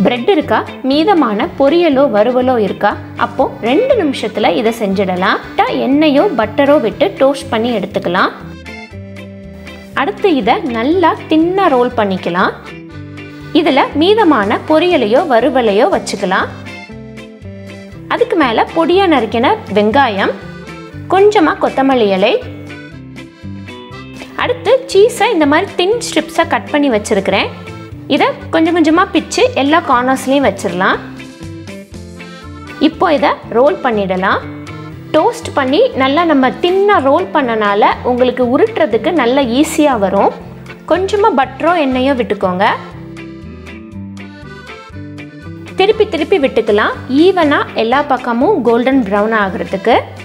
bread இருக்கா மீதமான பொரியலோ வறுவலோ இருக்கா அப்போ ரெண்டு நிமிஷத்துல இதை செஞ்சிடலாம் ட்டா எண்ணெயோ பட்டரோ விட்டு டோஸ்ட் பண்ணி எடுத்துக்கலாம் அடுத்து இதை நல்லா தின்னா ரோல் பண்ணிக்கலாம் இதில் மீதமான பொரியலையோ வறுவலையோ வச்சுக்கலாம் அதுக்கு மேலே பொடியாக நறுக்கின வெங்காயம் கொஞ்சமாக கொத்தமல்லி இலை அடுத்து சீஸை இந்த மாதிரி தின் ஸ்ட்ரிப்ஸாக கட் பண்ணி வச்சுருக்கிறேன் இதை கொஞ்சம் கொஞ்சமாக பிச்சு எல்லா கார்னர்ஸ்லேயும் வச்சிடலாம் இப்போ இதை ரோல் பண்ணிடலாம் டோஸ்ட் பண்ணி நல்லா நம்ம தின்னாக ரோல் பண்ணனால உங்களுக்கு உருட்டுறதுக்கு நல்லா ஈஸியாக வரும் கொஞ்சமாக பட்டரோ எண்ணெயோ விட்டுக்கோங்க திருப்பி திருப்பி விட்டுக்கலாம் ஈவனாக எல்லா பக்கமும் கோல்டன் ப்ரௌன் ஆகிறதுக்கு